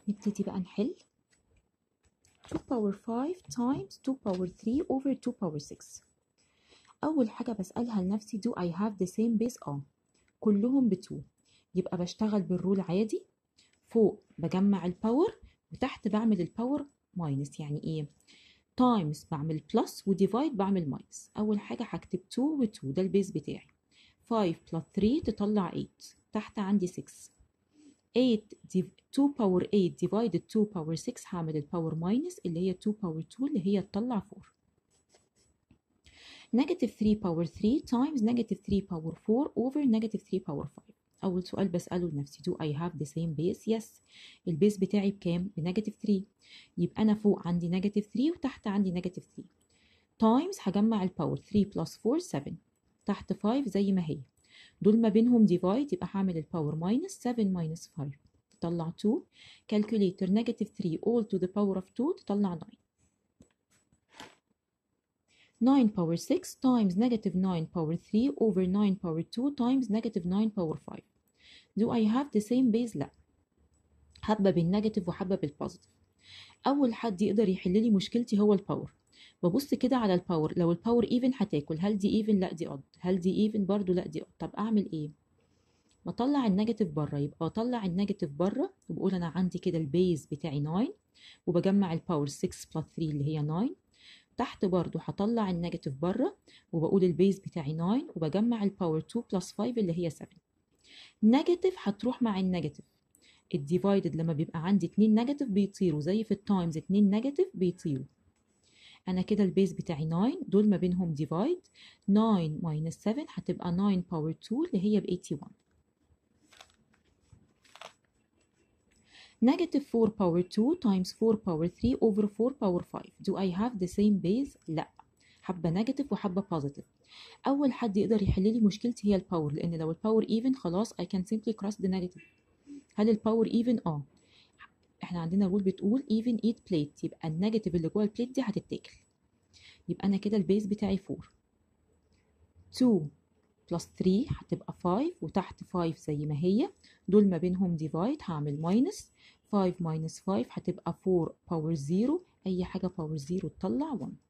نبتدي بقى نحل 2 power 5 times 2 power 3 over 2 power 6 أول حاجة بسألها لنفسي do I have the same base اه كلهم ب 2 يبقى بشتغل بالرول عادي فوق بجمع الباور وتحت بعمل الباور ماينس يعني ايه تايمز بعمل بلس وديفايد بعمل ماينس اول حاجه هكتب 2 و 2 ده البيز بتاعي 5 بلس 3 تطلع 8 تحت عندي 6 8 ديف... 2 باور 8 ديفايدد 2 باور 6 هعمل الباور ماينس اللي هي 2 باور 2 اللي هي تطلع 4 نيجاتيف 3 باور 3 تايمز نيجاتيف 3 باور 4 اوفر نيجاتيف 3 باور 5 أول سؤال بسأله لنفسي do I have the same base yes البيس بتاعي بكام بنيجاتيف 3 يبقى أنا فوق عندي نيجاتيف 3 وتحت عندي نيجاتيف 3 تايمز هجمع الباور 3 بلس 4 7 تحت 5 زي ما هي دول ما بينهم ديفايد يبقى هعمل الباور ماينس 7 ماينس 5 تطلع 2 calculator نيجاتيف 3 all to the power of 2 تطلع 9 9 power 6 times negative 9 power 3 over 9 power 2 times negative 9 power 5 do I have the same base لا حبة بالنيجاتيف وحبة بالبوزيتيف أول حد يقدر يحل لي مشكلتي هو الباور ببص كده على الباور لو الباور ايفن هتاكل هل دي ايفن لا دي اود هل دي ايفن برضو لا دي اود طب اعمل ايه بطلع النيجاتيف بره يبقى بطلع النيجاتيف بره وبقول انا عندي كده البيز بتاعي 9 وبجمع الباور 6 بلس 3 اللي هي 9 تحت برضو هطلع النيجاتيف بره وبقول البيز بتاعي 9 وبجمع الباور 2 بلس 5 اللي هي 7 نيجاتيف هتروح مع النيجاتيف الديفايدد لما بيبقى عندي 2 نيجاتيف بيطيروا زي في التايمز 2 نيجاتيف بيطيروا انا كده البيز بتاعي 9 دول ما بينهم ديفايد 9 ماينس 7 هتبقى 9 باور 2 اللي هي ب 81 Negative 4 power 2 times 4 power 3 over 4 power 5 Do I have the same base؟ لا حبة نيجاتيف وحبة بوزيتيف أول حد يقدر يحل لي مشكلتي هي الباور لأن لو الباور even خلاص I can simply cross the negative هل الباور even؟ اه احنا عندنا رول بتقول even eat plate يبقى النيجاتيف اللي جوه البليت دي هتتاكل يبقى أنا كده البيز بتاعي 4 2 بلس 3 هتبقى 5 وتحت 5 زي ما هي دول ما بينهم ديفايد هعمل ماينس 5 ماينس 5 هتبقى 4 باور 0 اي حاجه باور 0 تطلع 1